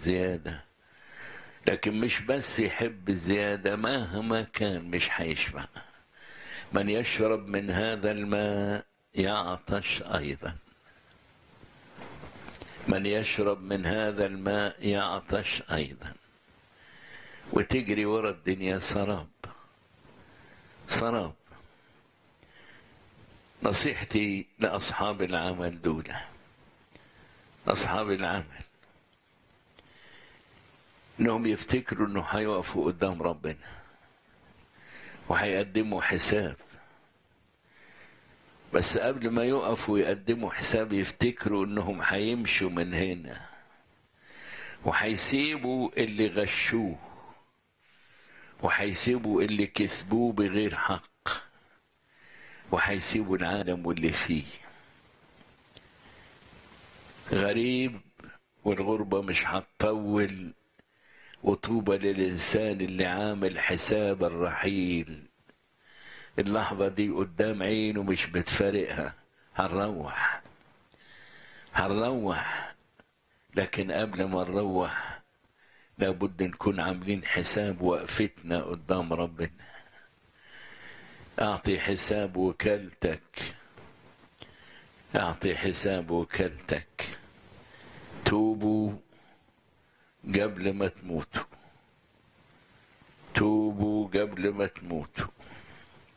الزيادة لكن مش بس يحب الزيادة مهما كان مش هيشبع من يشرب من هذا الماء يعطش أيضا من يشرب من هذا الماء يعطش أيضا وتجري ورا الدنيا سراب سراب نصيحتي لأصحاب العمل دول أصحاب العمل إنهم يفتكروا إنه هيقفوا قدام ربنا وهيقدموا حساب بس قبل ما يقفوا يقدموا حساب يفتكروا إنهم هيمشوا من هنا وهيسيبوا اللي غشوه وهيسيبوا اللي كسبوه بغير حق وهيسيبوا العالم واللي فيه غريب والغربة مش هتطول وطوبى للإنسان اللي عامل حساب الرحيل اللحظة دي قدام عينه مش بتفارقها هنروح هنروح لكن قبل ما نروح لابد نكون عاملين حساب وقفتنا قدام ربنا اعطي حساب وكالتك اعطي حساب وكالتك توبوا قبل ما تموتوا توبوا قبل ما تموتوا